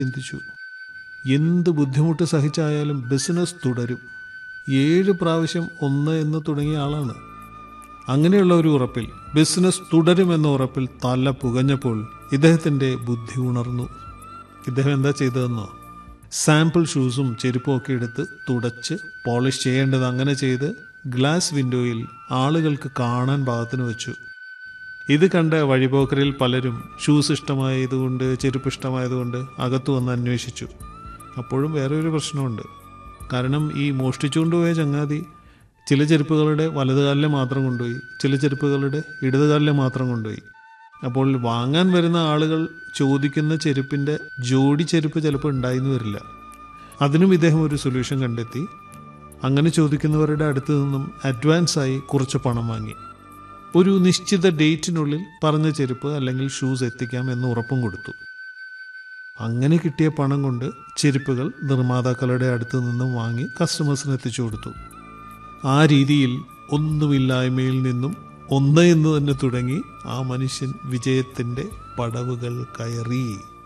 ചിന്തിച്ചു എന്ത് ബുദ്ധിമുട്ട് സഹിച്ചായാലും ബിസിനസ് തുടരും ഏഴ് പ്രാവശ്യം ഒന്ന് എന്ന് തുടങ്ങിയ ആളാണ് അങ്ങനെയുള്ള ഒരു ഉറപ്പിൽ ബിസിനസ് തുടരുമെന്ന ഉറപ്പിൽ തല പുകഞ്ഞപ്പോൾ ഇദ്ദേഹത്തിൻ്റെ ബുദ്ധി ഉണർന്നു ഇദ്ദേഹം എന്താ ചെയ്തതെന്നോ സാമ്പിൾ ഷൂസും ചെരുപ്പും ഒക്കെ എടുത്ത് തുടച്ച് പോളിഷ് ചെയ്യേണ്ടത് അങ്ങനെ ചെയ്ത് ഗ്ലാസ് വിൻഡോയിൽ ആളുകൾക്ക് കാണാൻ പാകത്തിന് വെച്ചു ഇത് കണ്ട വഴിപോക്കരിൽ പലരും ഷൂസ് ഇഷ്ടമായതുകൊണ്ട് ചെരുപ്പ് ഇഷ്ടമായതുകൊണ്ട് അകത്തു വന്ന് അന്വേഷിച്ചു അപ്പോഴും വേറെ ഒരു പ്രശ്നമുണ്ട് കാരണം ഈ മോഷ്ടിച്ചുകൊണ്ടുപോയ ചങ്ങാതി ചില ചെരുപ്പുകളുടെ വലതുകാലിലെ മാത്രം കൊണ്ടുപോയി ചില ചെരുപ്പുകളുടെ ഇടതുകാലിലെ മാത്രം കൊണ്ടുപോയി അപ്പോൾ വാങ്ങാൻ വരുന്ന ആളുകൾ ചോദിക്കുന്ന ചെരുപ്പിൻ്റെ ജോഡി ചെരുപ്പ് ചിലപ്പോൾ ഉണ്ടായിന്ന് വരില്ല അതിനും ഇദ്ദേഹം ഒരു സൊല്യൂഷൻ കണ്ടെത്തി അങ്ങനെ ചോദിക്കുന്നവരുടെ അടുത്ത് നിന്നും അഡ്വാൻസായി കുറച്ച് പണം വാങ്ങി ഒരു നിശ്ചിത ഡേറ്റിനുള്ളിൽ പറഞ്ഞ ചെരുപ്പ് അല്ലെങ്കിൽ ഷൂസ് എത്തിക്കാം എന്ന് ഉറപ്പും കൊടുത്തു അങ്ങനെ കിട്ടിയ പണം കൊണ്ട് ചെരുപ്പുകൾ നിർമ്മാതാക്കളുടെ അടുത്ത് നിന്നും വാങ്ങി കസ്റ്റമേഴ്സിന് എത്തിച്ചു കൊടുത്തു ആ രീതിയിൽ ഒന്നുമില്ലായ്മയിൽ നിന്നും ഒന്ന് എന്ന് തന്നെ തുടങ്ങി ആ മനുഷ്യൻ വിജയത്തിൻ്റെ പടവുകൾ കയറി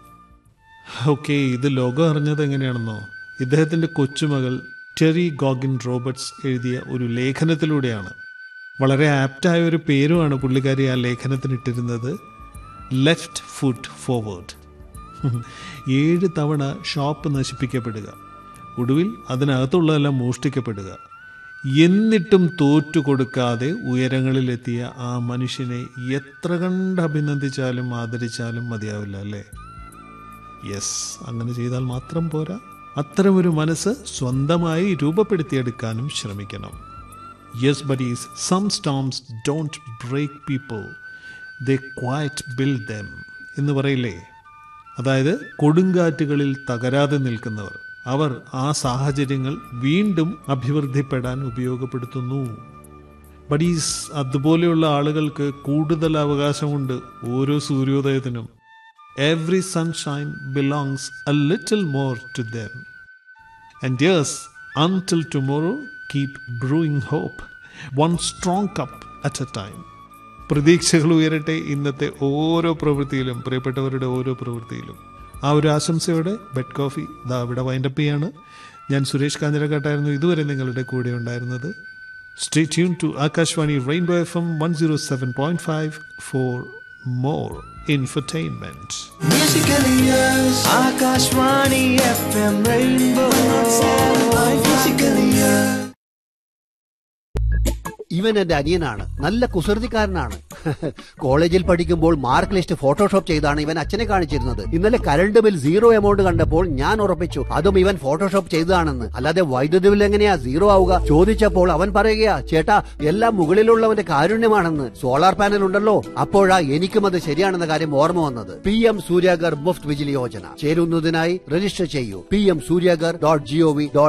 ഓക്കെ ഇത് ലോകം അറിഞ്ഞത് എങ്ങനെയാണെന്നോ ഇദ്ദേഹത്തിൻ്റെ കൊച്ചുമകൾ ടെറി ഗോഗിൻ റോബർട്സ് എഴുതിയ ഒരു ലേഖനത്തിലൂടെയാണ് വളരെ ആപ്റ്റായ ഒരു പേരുമാണ് പുള്ളിക്കാരി ആ ലേഖനത്തിന് ഇട്ടിരുന്നത് ലെഫ്റ്റ് ഫുട്ട് ഫോർവേഡ് ഏഴ് തവണ ഷോപ്പ് നശിപ്പിക്കപ്പെടുക ഒടുവിൽ അതിനകത്തുള്ളതെല്ലാം മോഷ്ടിക്കപ്പെടുക എന്നിട്ടും തോറ്റു കൊടുക്കാതെ ഉയരങ്ങളിലെത്തിയ ആ മനുഷ്യനെ എത്ര കണ്ട് അഭിനന്ദിച്ചാലും ആദരിച്ചാലും മതിയാവില്ല അല്ലേ യെസ് അങ്ങനെ ചെയ്താൽ മാത്രം പോരാ അത്തരമൊരു മനസ്സ് സ്വന്തമായി രൂപപ്പെടുത്തിയെടുക്കാനും ശ്രമിക്കണം yes buddies some storms don't break people the quiet build them എന്ന് പറയില്ലേ അതായത് കൊടുങ്കാറ്റുകളിൽ തകരാതെ നിൽക്കുന്നവർ അവർ ആ സാഹചര്യങ്ങൾ വീണ്ടും അഭിവൃദ്ധിപ്പെടാൻ ഉപയോഗപ്പെടുത്തുന്നു ബഡീസ് അതുപോലെയുള്ള ആളുകൾക്ക് കൂടുതൽ അവകാശമുണ്ട് ഓരോ സൂര്യോദയത്തിനും every sunshine belongs a little more to them and yes until tomorrow keep brewing hope one strong cup at a time പ്രതീക്ഷകൾ ഉയരട്ടെ ഇന്നത്തെ ഓരോ പ്രവൃത്തിയിലും പ്രിയപ്പെട്ടവരുടെ ഓരോ പ്രവൃത്തിയിലും ആ ഒരു ആശംസയോടെ ബെഡ് കോഫി ദാ ഇവിടെ വൈൻഡപ്പ് ചെയ്യാണ് ഞാൻ സുരേഷ് കാഞ്ഞിരക്കാട്ടായിരുന്നു ഇതുവരെ നിങ്ങളുടെ കൂടെ ഉണ്ടായിരുന്നത് stay tune to Akashvani rainbow F M one zero seven point five for more infotainment Musically yours. Akashvani FM Rainbow. Musically yours. ഇവൻ എന്റെ അനിയനാണ് നല്ല കുസൃതിക്കാരനാണ് കോളേജിൽ പഠിക്കുമ്പോൾ മാർക്ക് ലിസ്റ്റ് ഫോട്ടോഷോപ്പ് ചെയ്താണ് ഇവൻ അച്ഛനെ കാണിച്ചിരുന്നത് ഇന്നലെ കരണ്ട് ബിൽ സീറോ എമൗണ്ട് കണ്ടപ്പോൾ ഞാൻ ഉറപ്പിച്ചു അതും ഇവൻ ഫോട്ടോഷോപ്പ് ചെയ്തതാണെന്ന് അല്ലാതെ വൈദ്യുതി ബിൽ എങ്ങനെയാ സീറോ ആവുക ചോദിച്ചപ്പോൾ അവൻ പറയുകയാ ചേട്ടാ എല്ലാം മുകളിലുള്ളവന്റെ കാരുണ്യമാണെന്ന് സോളാർ പാനൽ ഉണ്ടല്ലോ അപ്പോഴാ എനിക്കും അത് ശരിയാണെന്ന കാര്യം ഓർമ്മ വന്നത് പി എം സൂര്യാഗർ മുഫ്ത് വിജിലി യോജന ചേരുന്നതിനായി രജിസ്റ്റർ ചെയ്യൂ P M Suryaghar dot GOV dot